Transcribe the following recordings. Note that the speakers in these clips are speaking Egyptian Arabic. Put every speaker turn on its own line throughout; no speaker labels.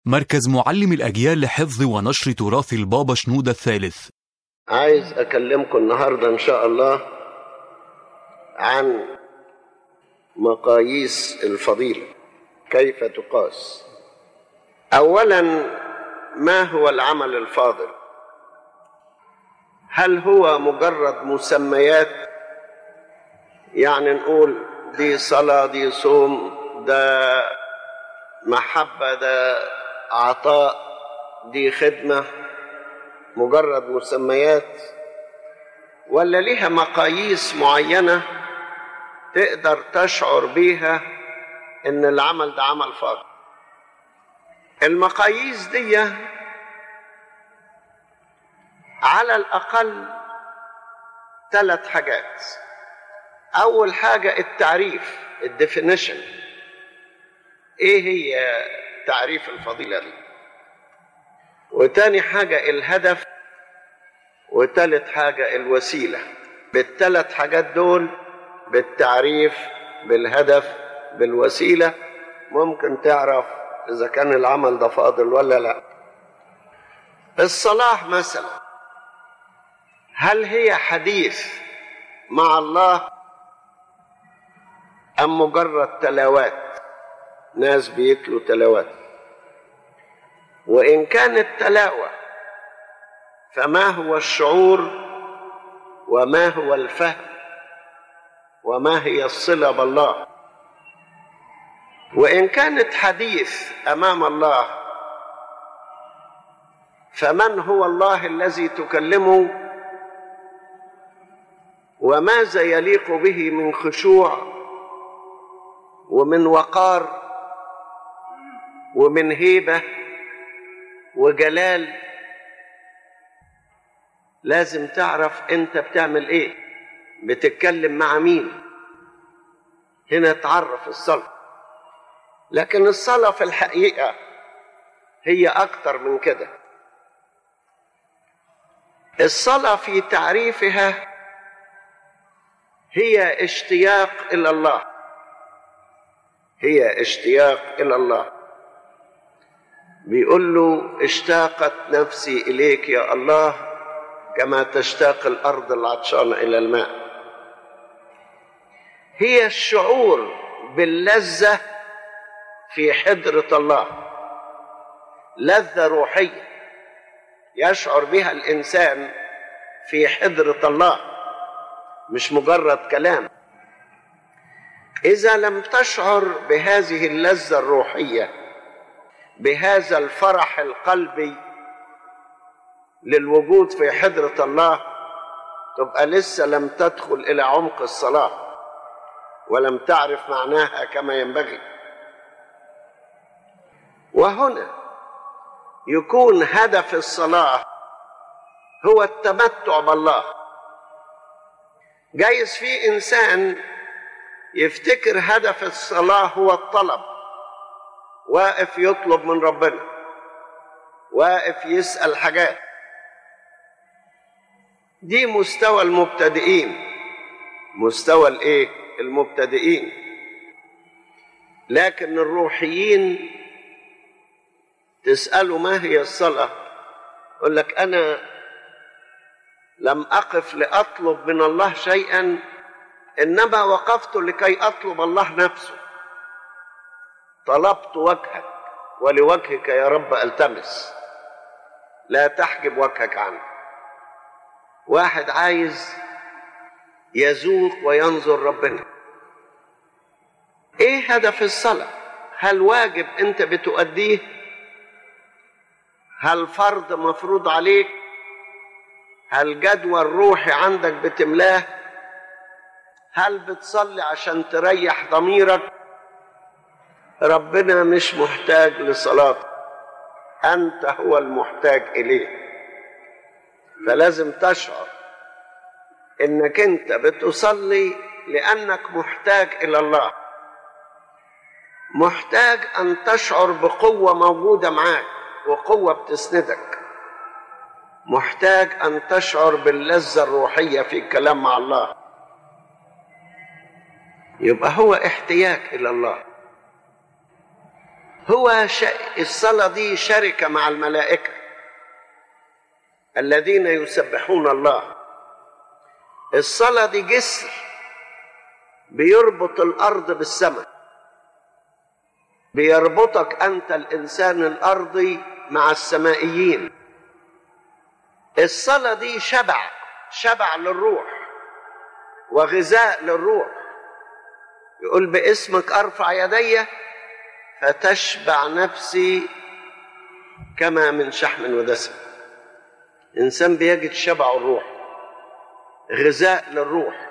مركز معلم الأجيال لحفظ ونشر تراث البابا شنودة الثالث
عايز أكلمكم النهاردة إن شاء الله عن مقاييس الفضيلة كيف تقاس أولا ما هو العمل الفاضل هل هو مجرد مسميات يعني نقول دي صلاة دي صوم ده محبة ده عطاء دي خدمة مجرد مسميات ولا ليها مقاييس معينة تقدر تشعر بيها ان العمل ده عمل فاضل المقاييس دي على الاقل ثلاث حاجات اول حاجة التعريف الديفينيشن ايه هي تعريف الفضيلة دي وتاني حاجة الهدف وتالت حاجة الوسيلة بالثلاث حاجات دول بالتعريف بالهدف بالوسيلة ممكن تعرف إذا كان العمل ده فاضل ولا لا الصلاة مثلا هل هي حديث مع الله أم مجرد تلاوات ناس بيتلوا تلاوات وإن كانت تلاوة فما هو الشعور وما هو الفهم وما هي الصلة بالله وإن كانت حديث أمام الله فمن هو الله الذي تكلمه وماذا يليق به من خشوع ومن وقار ومن هيبه وجلال لازم تعرف انت بتعمل ايه بتتكلم مع مين هنا تعرف الصلاة لكن الصلاة في الحقيقة هي أكتر من كده الصلاة في تعريفها هي اشتياق إلى الله هي اشتياق إلى الله بيقول له اشتاقت نفسي إليك يا الله كما تشتاق الأرض العطشانة إلى الماء هي الشعور باللذة في حضرة الله لذة روحية يشعر بها الإنسان في حضرة الله مش مجرد كلام إذا لم تشعر بهذه اللذة الروحية بهذا الفرح القلبي للوجود في حضرة الله تبقى لسه لم تدخل إلى عمق الصلاة ولم تعرف معناها كما ينبغي وهنا يكون هدف الصلاة هو التمتع بالله جايز في إنسان يفتكر هدف الصلاة هو الطلب واقف يطلب من ربنا واقف يسأل حاجات دي مستوى المبتدئين مستوى الايه المبتدئين لكن الروحيين تسأله ما هي الصلاة يقول لك أنا لم أقف لأطلب من الله شيئا إنما وقفت لكي أطلب الله نفسه طلبت وجهك ولوجهك يا رب التمس لا تحجب وجهك عني واحد عايز يذوق وينظر ربنا ايه هدف الصلاه هل واجب انت بتؤديه هل فرض مفروض عليك هل جدول روحي عندك بتملاه هل بتصلي عشان تريح ضميرك ربنا مش محتاج لصلاتك انت هو المحتاج اليه فلازم تشعر انك انت بتصلي لانك محتاج الى الله محتاج ان تشعر بقوه موجوده معاك وقوه بتسندك محتاج ان تشعر باللذه الروحيه في الكلام مع الله يبقى هو احتياج الى الله هو ش... الصلاة دي شركة مع الملائكة الذين يسبحون الله الصلاة دي جسر بيربط الأرض بالسماء بيربطك أنت الإنسان الأرضي مع السمائيين الصلاة دي شبع شبع للروح وغذاء للروح يقول باسمك أرفع يدي فتشبع نفسي كما من شحم ودسم إنسان بيجد شبع الروح غذاء للروح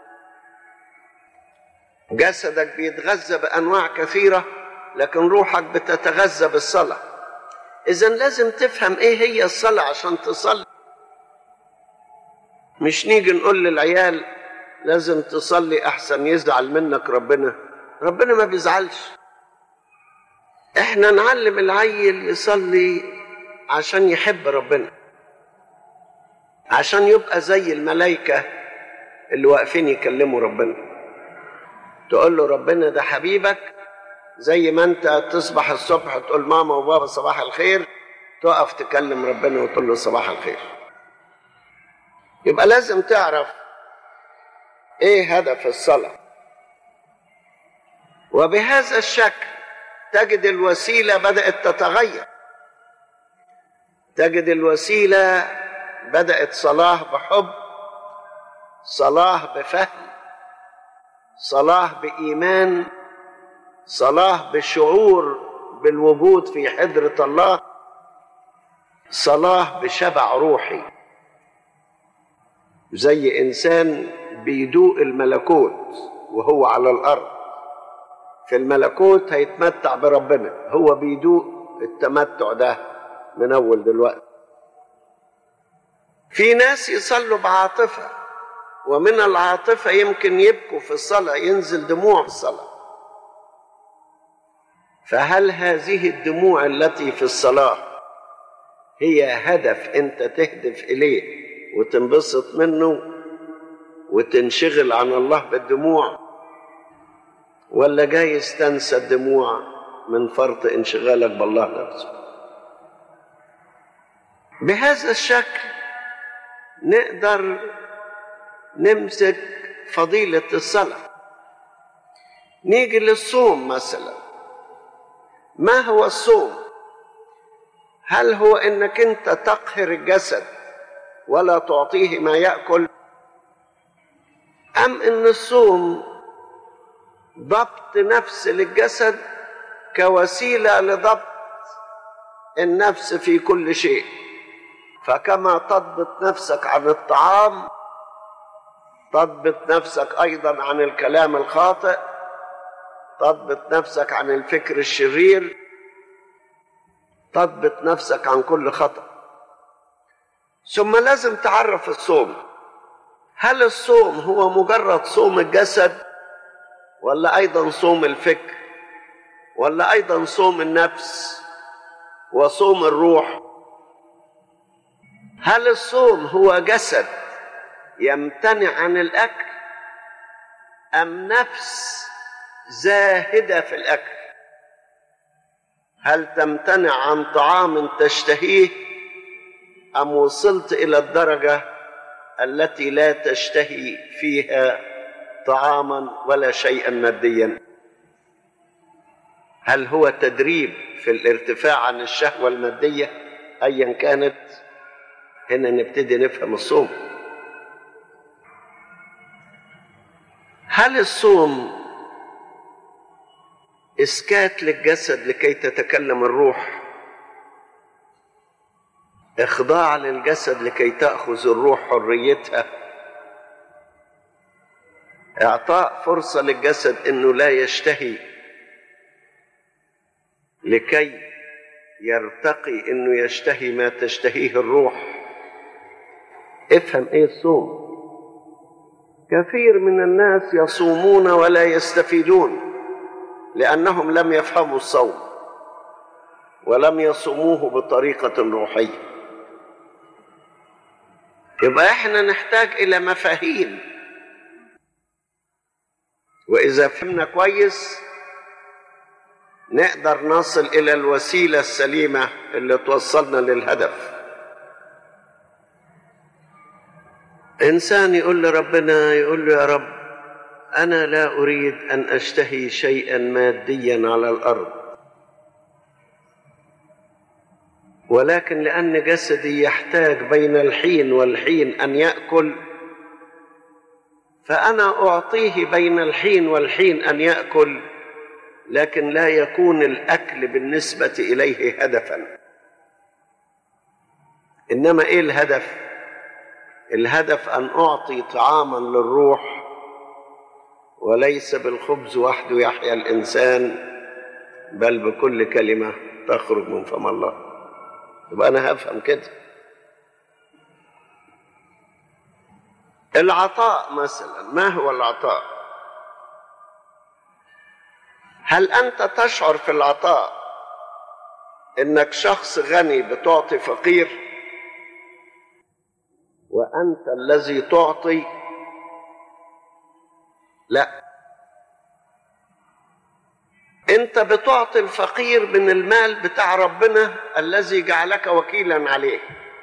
جسدك بيتغذى بأنواع كثيرة لكن روحك بتتغذى بالصلاة إذا لازم تفهم إيه هي الصلاة عشان تصلي مش نيجي نقول للعيال لازم تصلي أحسن يزعل منك ربنا ربنا ما بيزعلش احنا نعلم العيل يصلي عشان يحب ربنا عشان يبقى زي الملائكة اللي واقفين يكلموا ربنا تقول له ربنا ده حبيبك زي ما انت تصبح الصبح تقول ماما وبابا صباح الخير تقف تكلم ربنا وتقول له صباح الخير يبقى لازم تعرف ايه هدف الصلاة وبهذا الشكل تجد الوسيلة بدأت تتغير تجد الوسيلة بدأت صلاة بحب صلاة بفهم صلاة بإيمان صلاة بشعور بالوجود في حضرة الله صلاة بشبع روحي زي إنسان بيدوق الملكوت وهو على الأرض في الملكوت هيتمتع بربنا هو بيدوق التمتع ده من أول دلوقتي في ناس يصلوا بعاطفة ومن العاطفة يمكن يبكوا في الصلاة ينزل دموع في الصلاة فهل هذه الدموع التي في الصلاة هي هدف انت تهدف اليه وتنبسط منه وتنشغل عن الله بالدموع ولا جايز تنسى الدموع من فرط انشغالك بالله نفسه بهذا الشكل نقدر نمسك فضيلة الصلاة نيجي للصوم مثلا ما هو الصوم هل هو انك انت تقهر الجسد ولا تعطيه ما ياكل ام ان الصوم ضبط نفس للجسد كوسيله لضبط النفس في كل شيء فكما تضبط نفسك عن الطعام تضبط نفسك ايضا عن الكلام الخاطئ تضبط نفسك عن الفكر الشرير تضبط نفسك عن كل خطأ ثم لازم تعرف الصوم هل الصوم هو مجرد صوم الجسد ولا ايضا صوم الفكر ولا ايضا صوم النفس وصوم الروح هل الصوم هو جسد يمتنع عن الاكل ام نفس زاهده في الاكل هل تمتنع عن طعام تشتهيه ام وصلت الى الدرجه التي لا تشتهي فيها طعاما ولا شيئا ماديا هل هو تدريب في الارتفاع عن الشهوه الماديه ايا كانت هنا نبتدي نفهم الصوم هل الصوم اسكات للجسد لكي تتكلم الروح اخضاع للجسد لكي تاخذ الروح حريتها اعطاء فرصه للجسد انه لا يشتهي لكي يرتقي انه يشتهي ما تشتهيه الروح افهم ايه الصوم كثير من الناس يصومون ولا يستفيدون لانهم لم يفهموا الصوم ولم يصوموه بطريقه روحيه يبقى احنا نحتاج الى مفاهيم واذا فهمنا كويس نقدر نصل الى الوسيله السليمه اللي توصلنا للهدف انسان يقول لربنا يقول له يا رب انا لا اريد ان اشتهي شيئا ماديا على الارض ولكن لان جسدي يحتاج بين الحين والحين ان ياكل فانا اعطيه بين الحين والحين ان ياكل لكن لا يكون الاكل بالنسبه اليه هدفا انما ايه الهدف الهدف ان اعطي طعاما للروح وليس بالخبز وحده يحيا الانسان بل بكل كلمه تخرج من فم الله يبقى انا هفهم كده العطاء مثلا ما هو العطاء هل انت تشعر في العطاء انك شخص غني بتعطي فقير وانت الذي تعطي لا انت بتعطي الفقير من المال بتاع ربنا الذي جعلك وكيلا عليه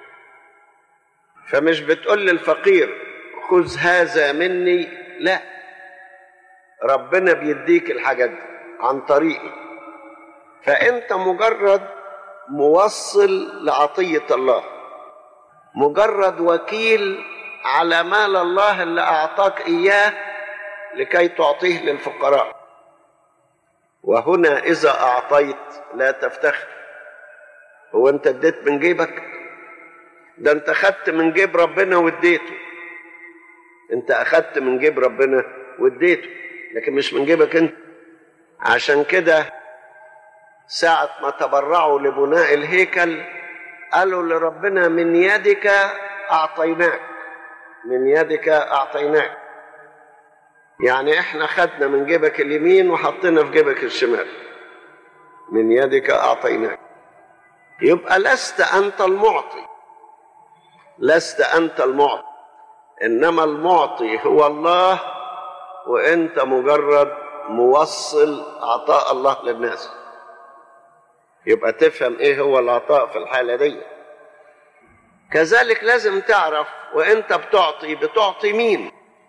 فمش بتقول للفقير خذ هذا مني لا ربنا بيديك الحاجات دي عن طريقي فانت مجرد موصل لعطيه الله مجرد وكيل على مال الله اللي اعطاك اياه لكي تعطيه للفقراء وهنا اذا اعطيت لا تفتخر هو انت اديت من جيبك ده انت اخدت من جيب ربنا واديته انت اخدت من جيب ربنا واديته لكن مش من جيبك انت عشان كده ساعة ما تبرعوا لبناء الهيكل قالوا لربنا من يدك أعطيناك من يدك أعطيناك يعني احنا خدنا من جيبك اليمين وحطينا في جيبك الشمال من يدك أعطيناك يبقى لست أنت المعطي لست أنت المعطي إنما المعطي هو الله وأنت مجرد موصل عطاء الله للناس يبقى تفهم ايه هو العطاء في الحالة دي كذلك لازم تعرف وانت بتعطي بتعطي مين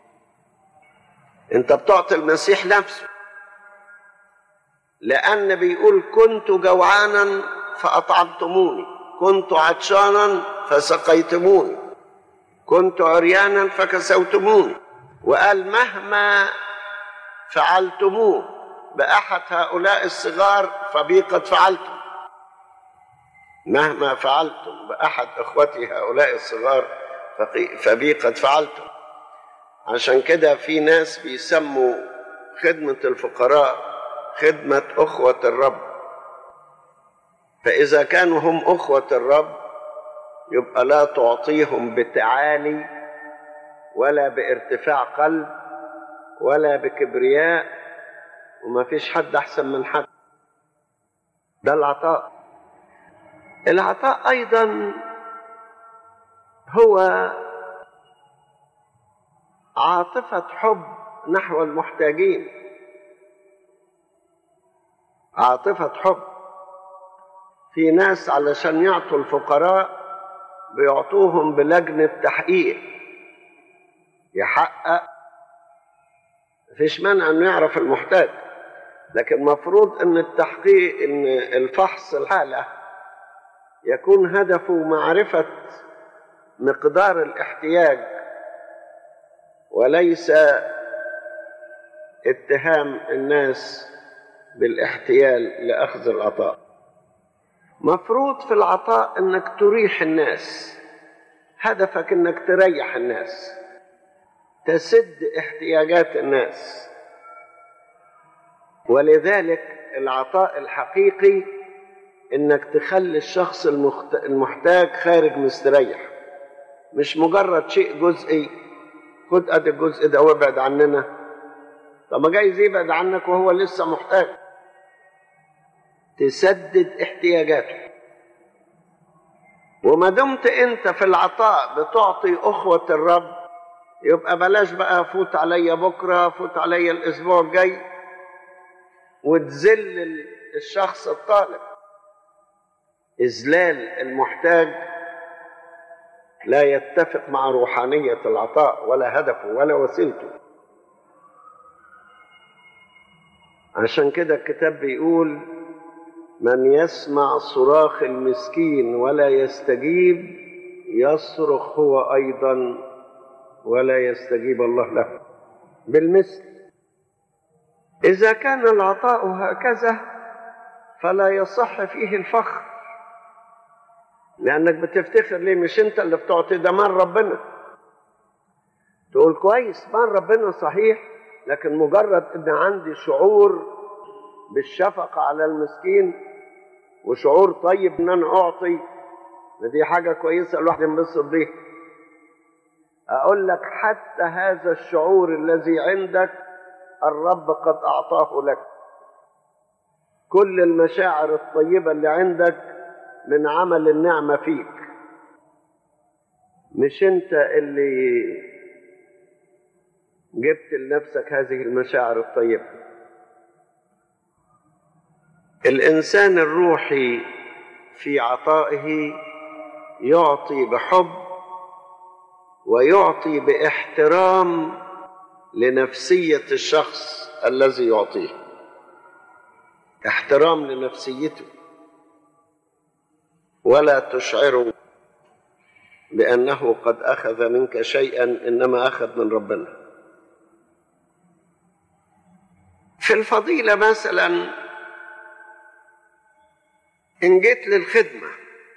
انت بتعطي المسيح نفسه لان بيقول كنت جوعانا فاطعمتموني كنت عطشانا فسقيتموني كنت عريانا فكسوتموني وقال مهما فعلتموه باحد هؤلاء الصغار فبي قد فعلتم مهما فعلتم باحد اخوتي هؤلاء الصغار فبي قد فعلتم عشان كده في ناس بيسموا خدمه الفقراء خدمه اخوه الرب فاذا كانوا هم اخوه الرب يبقى لا تعطيهم بتعالي ولا بارتفاع قلب ولا بكبرياء وما فيش حد احسن من حد ده العطاء العطاء ايضا هو عاطفه حب نحو المحتاجين عاطفه حب في ناس علشان يعطوا الفقراء بيعطوهم بلجنه تحقيق يحقق مفيش مانع انه يعرف المحتاج لكن مفروض ان التحقيق ان الفحص الحالة يكون هدفه معرفة مقدار الاحتياج وليس اتهام الناس بالاحتيال لأخذ العطاء مفروض في العطاء انك تريح الناس هدفك انك تريح الناس تسد احتياجات الناس ولذلك العطاء الحقيقي انك تخلي الشخص المحتاج خارج مستريح مش مجرد شيء جزئي خد ادي الجزء ده وابعد عننا طب ما جايز يبعد عنك وهو لسه محتاج تسدد احتياجاته وما دمت انت في العطاء بتعطي اخوه الرب يبقى بلاش بقى فوت عليا بكره فوت عليا الاسبوع الجاي وتذل الشخص الطالب إذلال المحتاج لا يتفق مع روحانية العطاء ولا هدفه ولا وسيلته عشان كده الكتاب بيقول من يسمع صراخ المسكين ولا يستجيب يصرخ هو أيضا ولا يستجيب الله له بالمثل إذا كان العطاء هكذا فلا يصح فيه الفخر لأنك بتفتخر ليه مش أنت اللي بتعطي ده مال ربنا تقول كويس مال ربنا صحيح لكن مجرد ان عندي شعور بالشفقة على المسكين وشعور طيب ان انا اعطي دي حاجة كويسة الواحد ينبسط بيها اقول لك حتى هذا الشعور الذي عندك الرب قد اعطاه لك كل المشاعر الطيبة اللي عندك من عمل النعمة فيك مش انت اللي جبت لنفسك هذه المشاعر الطيبة الإنسان الروحي في عطائه يعطي بحب ويعطي باحترام لنفسية الشخص الذي يعطيه احترام لنفسيته ولا تشعره بأنه قد أخذ منك شيئا إنما أخذ من ربنا في الفضيلة مثلا إن جيت للخدمة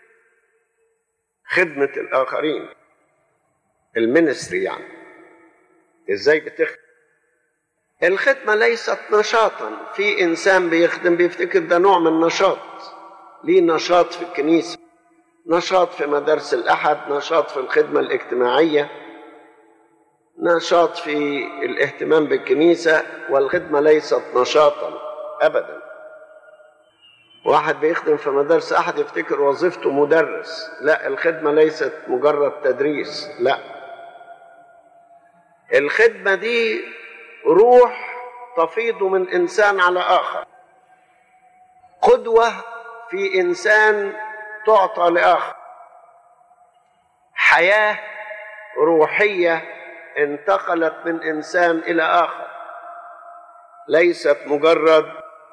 خدمة الآخرين المينستري يعني إزاي بتخدم الخدمة ليست نشاطا في إنسان بيخدم بيفتكر ده نوع من نشاط ليه نشاط في الكنيسة نشاط في مدارس الأحد نشاط في الخدمة الاجتماعية نشاط في الاهتمام بالكنيسة والخدمة ليست نشاطا أبدا واحد بيخدم في مدارس أحد يفتكر وظيفته مدرس لا الخدمة ليست مجرد تدريس لا الخدمة دي روح تفيض من إنسان على آخر قدوة في إنسان تعطى لآخر حياة روحية انتقلت من انسان الى اخر ليست مجرد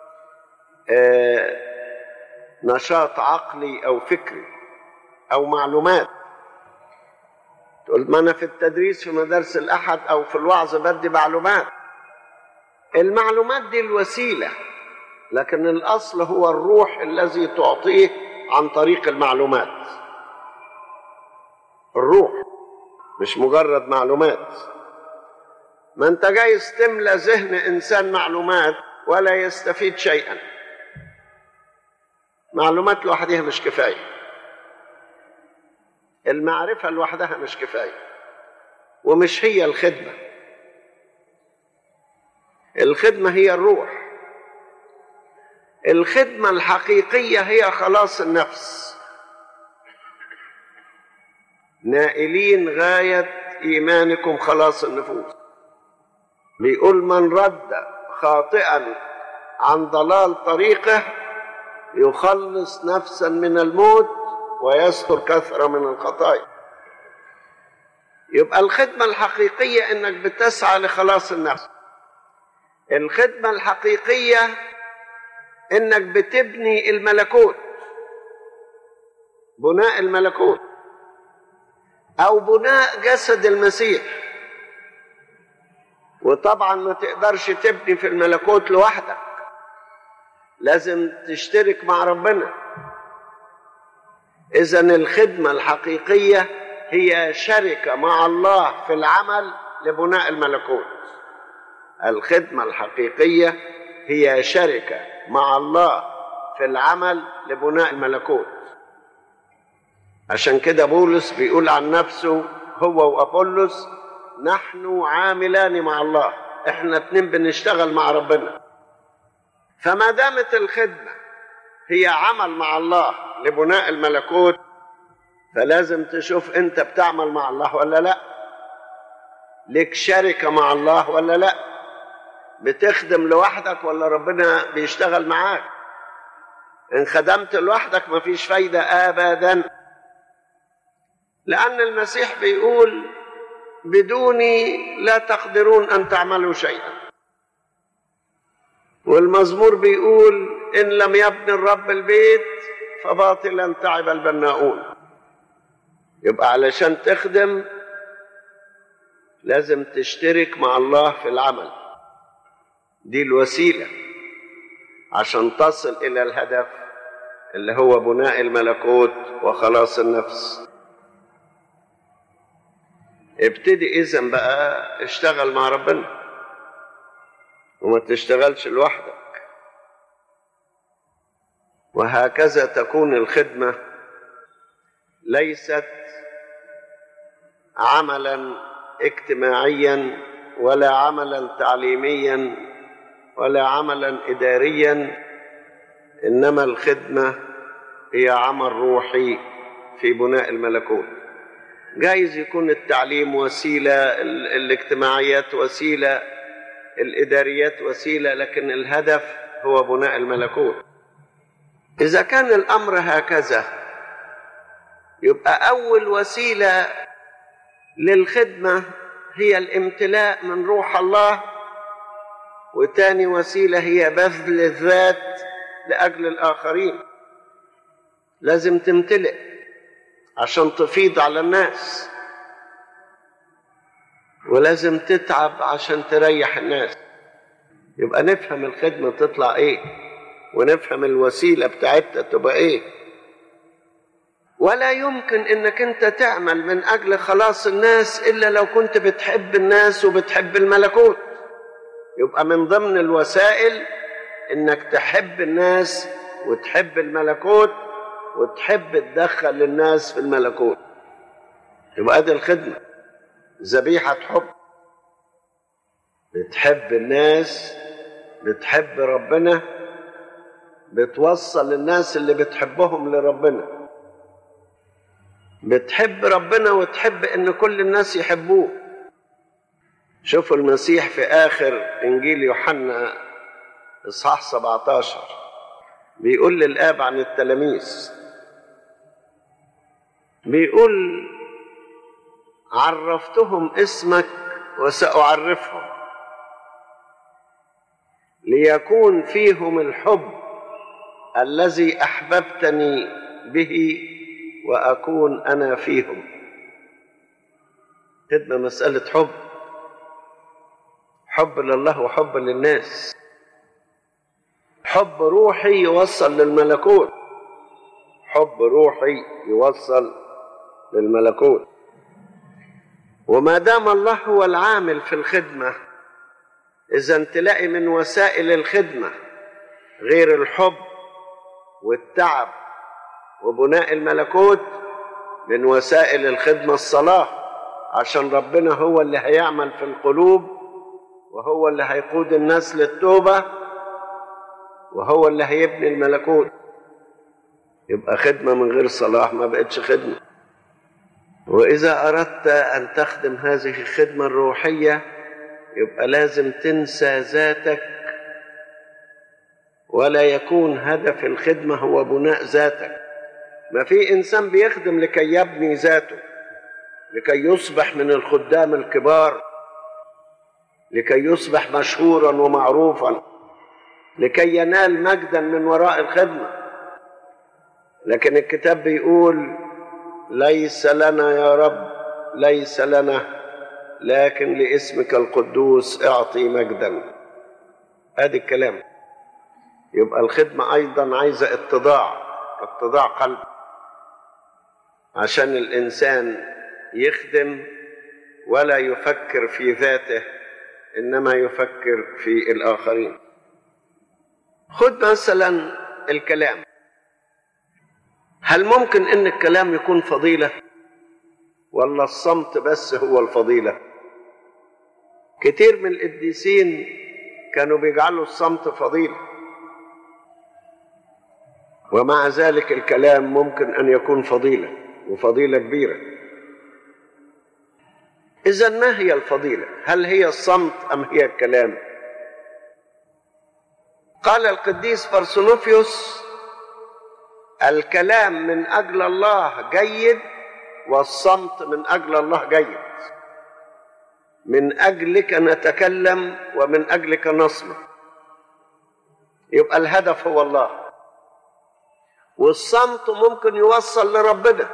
آه نشاط عقلي او فكري او معلومات تقول ما انا في التدريس في مدارس الاحد او في الوعظ بدي معلومات المعلومات دي الوسيله لكن الاصل هو الروح الذي تعطيه عن طريق المعلومات الروح مش مجرد معلومات ما انت جايز تملى ذهن انسان معلومات ولا يستفيد شيئا معلومات لوحدها مش كفايه المعرفه لوحدها مش كفايه ومش هي الخدمه الخدمه هي الروح الخدمه الحقيقيه هي خلاص النفس نائلين غاية إيمانكم خلاص النفوس بيقول من رد خاطئا عن ضلال طريقه يخلص نفسا من الموت ويستر كثرة من الخطايا يبقى الخدمة الحقيقية انك بتسعى لخلاص النفس الخدمة الحقيقية انك بتبني الملكوت بناء الملكوت او بناء جسد المسيح وطبعا ما تقدرش تبني في الملكوت لوحدك لازم تشترك مع ربنا اذا الخدمه الحقيقيه هي شركه مع الله في العمل لبناء الملكوت الخدمه الحقيقيه هي شركه مع الله في العمل لبناء الملكوت عشان كده بولس بيقول عن نفسه هو وابولس نحن عاملان مع الله احنا اتنين بنشتغل مع ربنا فما دامت الخدمه هي عمل مع الله لبناء الملكوت فلازم تشوف انت بتعمل مع الله ولا لا لك شركه مع الله ولا لا بتخدم لوحدك ولا ربنا بيشتغل معاك ان خدمت لوحدك مفيش فايدة ابدا لان المسيح بيقول بدوني لا تقدرون ان تعملوا شيئا والمزمور بيقول ان لم يبني الرب البيت فباطلا تعب البناؤون يبقى علشان تخدم لازم تشترك مع الله في العمل دي الوسيله عشان تصل الى الهدف اللي هو بناء الملكوت وخلاص النفس ابتدي اذا بقى اشتغل مع ربنا وما تشتغلش لوحدك وهكذا تكون الخدمه ليست عملا اجتماعيا ولا عملا تعليميا ولا عملا اداريا انما الخدمه هي عمل روحي في بناء الملكوت جايز يكون التعليم وسيله الاجتماعيات وسيله الاداريات وسيله لكن الهدف هو بناء الملكوت اذا كان الامر هكذا يبقى اول وسيله للخدمه هي الامتلاء من روح الله وتاني وسيله هي بذل الذات لاجل الاخرين لازم تمتلئ عشان تفيض على الناس ولازم تتعب عشان تريح الناس يبقى نفهم الخدمه تطلع ايه ونفهم الوسيله بتاعتها تبقى ايه ولا يمكن انك انت تعمل من اجل خلاص الناس الا لو كنت بتحب الناس وبتحب الملكوت يبقى من ضمن الوسائل انك تحب الناس وتحب الملكوت وتحب تدخل الناس في الملكوت يبقى دي الخدمه ذبيحه حب بتحب الناس بتحب ربنا بتوصل الناس اللي بتحبهم لربنا بتحب ربنا وتحب ان كل الناس يحبوه شوفوا المسيح في اخر انجيل يوحنا اصحاح 17 بيقول للاب عن التلاميذ بيقول عرفتهم اسمك وساعرفهم ليكون فيهم الحب الذي احببتني به واكون انا فيهم خدمه مساله حب حب لله وحب للناس حب روحي يوصل للملكوت حب روحي يوصل للملكوت وما دام الله هو العامل في الخدمه اذا تلاقي من وسائل الخدمه غير الحب والتعب وبناء الملكوت من وسائل الخدمه الصلاه عشان ربنا هو اللي هيعمل في القلوب وهو اللي هيقود الناس للتوبه وهو اللي هيبني الملكوت يبقى خدمه من غير صلاح ما بقتش خدمه واذا اردت ان تخدم هذه الخدمه الروحيه يبقى لازم تنسى ذاتك ولا يكون هدف الخدمه هو بناء ذاتك ما في انسان بيخدم لكي يبني ذاته لكي يصبح من الخدام الكبار لكي يصبح مشهورا ومعروفا لكي ينال مجدا من وراء الخدمه لكن الكتاب بيقول ليس لنا يا رب ليس لنا لكن لاسمك القدوس اعطي مجدا ادي الكلام يبقى الخدمه ايضا عايزه اتضاع اتضاع قلب عشان الانسان يخدم ولا يفكر في ذاته انما يفكر في الاخرين خد مثلا الكلام هل ممكن ان الكلام يكون فضيله ولا الصمت بس هو الفضيله كتير من القديسين كانوا بيجعلوا الصمت فضيله ومع ذلك الكلام ممكن ان يكون فضيله وفضيله كبيره اذا ما هي الفضيله هل هي الصمت ام هي الكلام قال القديس فرسونوفيوس الكلام من اجل الله جيد والصمت من اجل الله جيد من اجلك نتكلم ومن اجلك نصمت يبقى الهدف هو الله والصمت ممكن يوصل لربنا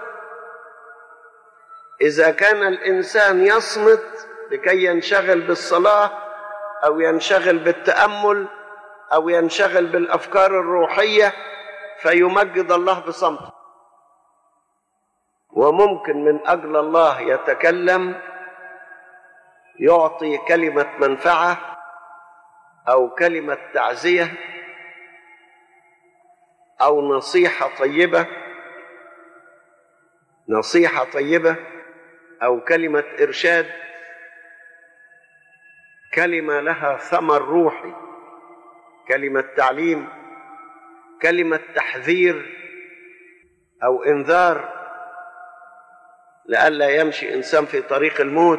اذا كان الانسان يصمت لكي ينشغل بالصلاه او ينشغل بالتامل او ينشغل بالافكار الروحيه فيمجد الله بصمته وممكن من اجل الله يتكلم يعطي كلمه منفعه او كلمه تعزيه او نصيحه طيبه نصيحه طيبه او كلمه ارشاد كلمه لها ثمر روحي كلمه تعليم كلمه تحذير او انذار لئلا يمشي انسان في طريق الموت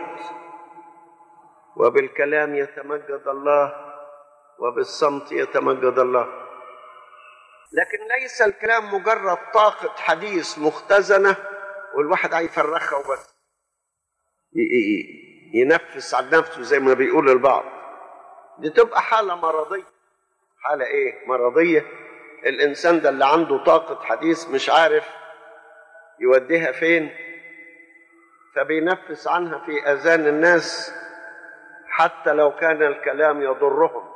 وبالكلام يتمجد الله وبالصمت يتمجد الله لكن ليس الكلام مجرد طاقة حديث مختزنة والواحد عايز يفرخها وبس ينفس عن نفسه زي ما بيقول البعض دي تبقى حالة مرضية حالة ايه مرضية الانسان ده اللي عنده طاقة حديث مش عارف يوديها فين فبينفس عنها في اذان الناس حتى لو كان الكلام يضرهم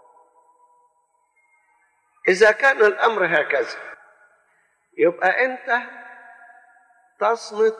اذا كان الامر هكذا يبقى انت تصمت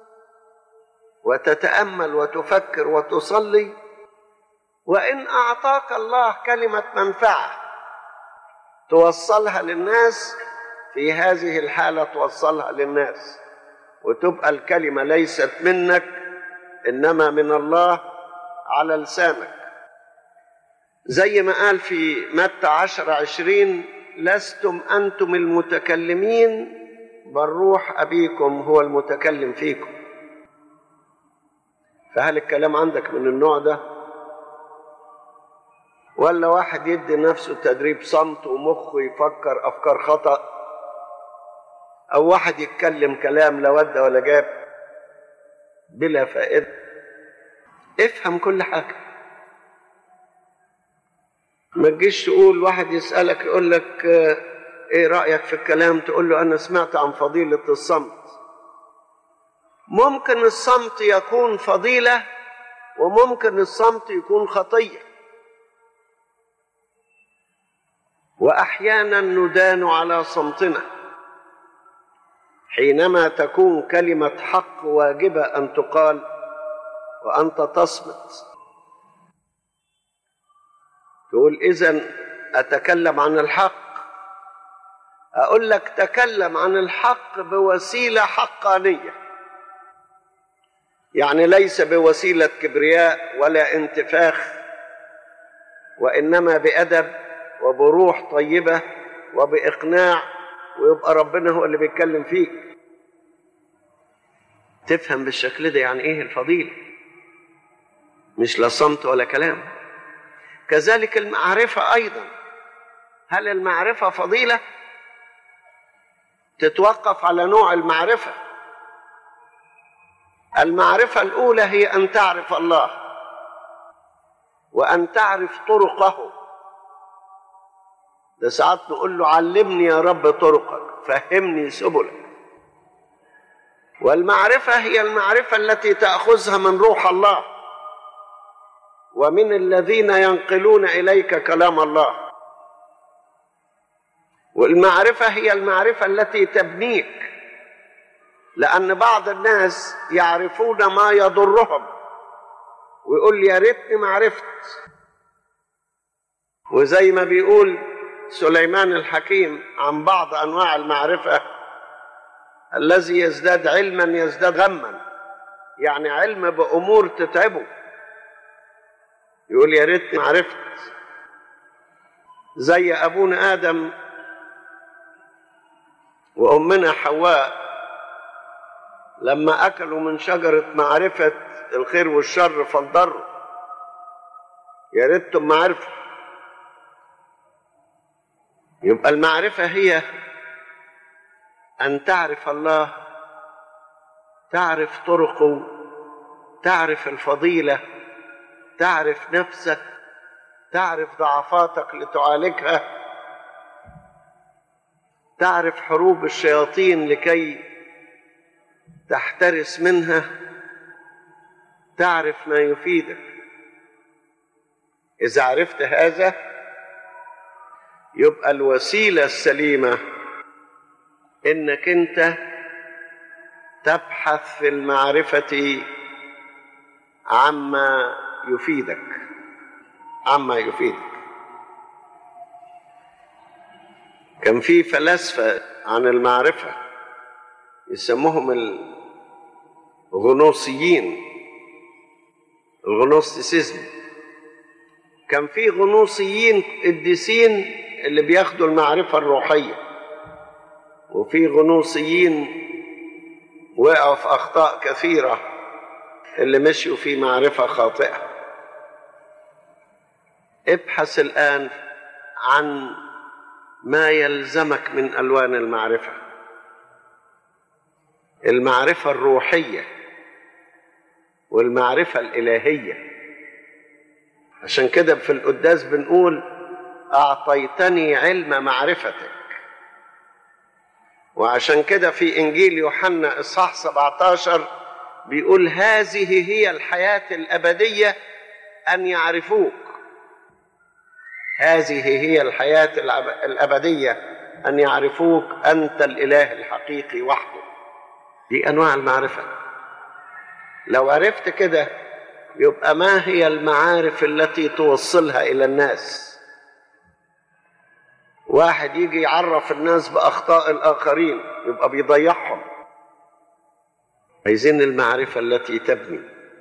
وتتامل وتفكر وتصلي وان اعطاك الله كلمه منفعه توصلها للناس في هذه الحاله توصلها للناس وتبقى الكلمه ليست منك انما من الله على لسانك زي ما قال في متى عشر عشرين لستم أنتم المتكلمين بل روح أبيكم هو المتكلم فيكم فهل الكلام عندك من النوع ده ولا واحد يدي نفسه تدريب صمت ومخه يفكر أفكار خطأ أو واحد يتكلم كلام لا ود ولا جاب بلا فائدة افهم كل حاجة ما تجيش تقول واحد يسألك يقول لك ايه رأيك في الكلام تقول له انا سمعت عن فضيلة الصمت ممكن الصمت يكون فضيلة وممكن الصمت يكون خطية وأحيانا ندان على صمتنا حينما تكون كلمة حق واجبة أن تقال وأنت تصمت تقول إذا أتكلم عن الحق أقول لك تكلم عن الحق بوسيلة حقانية يعني ليس بوسيلة كبرياء ولا انتفاخ وإنما بأدب وبروح طيبة وبإقناع ويبقى ربنا هو اللي بيتكلم فيك تفهم بالشكل ده يعني ايه الفضيلة مش لا صمت ولا كلام كذلك المعرفة أيضا هل المعرفة فضيلة تتوقف على نوع المعرفة المعرفة الأولى هي أن تعرف الله وأن تعرف طرقه ده ساعات نقول له علمني يا رب طرقك فهمني سبلك والمعرفة هي المعرفة التي تأخذها من روح الله ومن الذين ينقلون إليك كلام الله والمعرفة هي المعرفة التي تبنيك لأن بعض الناس يعرفون ما يضرهم ويقول يا ريتني ما عرفت وزي ما بيقول سليمان الحكيم عن بعض انواع المعرفه الذي يزداد علما يزداد غما يعني علم بامور تتعبه يقول يا ريتني ما عرفت زي ابونا ادم وامنا حواء لما اكلوا من شجره معرفه الخير والشر فانضروا يا ريتهم ما عرفوا يبقى المعرفة هي ان تعرف الله تعرف طرقه تعرف الفضيله تعرف نفسك تعرف ضعفاتك لتعالجها تعرف حروب الشياطين لكي تحترس منها تعرف ما يفيدك اذا عرفت هذا يبقى الوسيله السليمه انك انت تبحث في المعرفه عما يفيدك عما يفيدك كان في فلاسفه عن المعرفه يسموهم الغنوصيين الغنوستيسيزم كان في غنوصيين قديسين اللي بياخدوا المعرفة الروحية وفي غنوصيين وقعوا في أخطاء كثيرة اللي مشيوا في معرفة خاطئة ابحث الآن عن ما يلزمك من ألوان المعرفة المعرفة الروحية والمعرفة الإلهية عشان كده في القداس بنقول أعطيتني علم معرفتك وعشان كده في إنجيل يوحنا إصحاح 17 بيقول هذه هي الحياة الأبدية أن يعرفوك هذه هي الحياة الأبدية أن يعرفوك أنت الإله الحقيقي وحده دي أنواع المعرفة لو عرفت كده يبقى ما هي المعارف التي توصلها الى الناس واحد يجي يعرف الناس باخطاء الاخرين يبقى بيضيعهم عايزين المعرفه التي تبني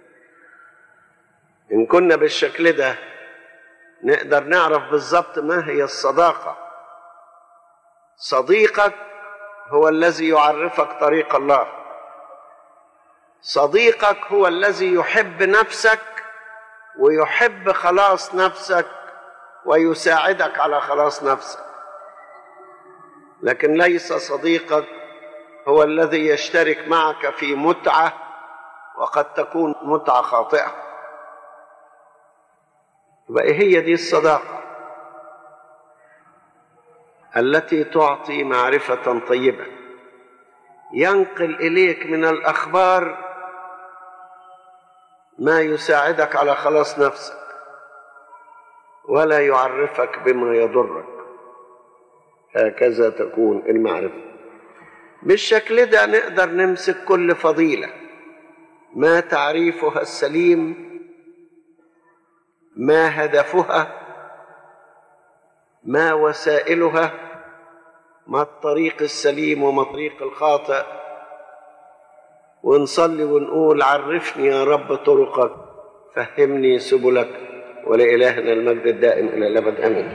ان كنا بالشكل ده نقدر نعرف بالظبط ما هي الصداقه صديقك هو الذي يعرفك طريق الله صديقك هو الذي يحب نفسك ويحب خلاص نفسك ويساعدك على خلاص نفسك لكن ليس صديقك هو الذي يشترك معك في متعه وقد تكون متعه خاطئه يبقى هي دي الصداقه التي تعطي معرفه طيبه ينقل اليك من الاخبار ما يساعدك على خلاص نفسك ولا يعرفك بما يضرك هكذا تكون المعرفه بالشكل ده نقدر نمسك كل فضيله ما تعريفها السليم ما هدفها ما وسائلها ما الطريق السليم وما الطريق الخاطئ ونصلي ونقول عرفني يا رب طرقك فهمني سبلك ولإلهنا المجد الدائم إلى الأبد آمين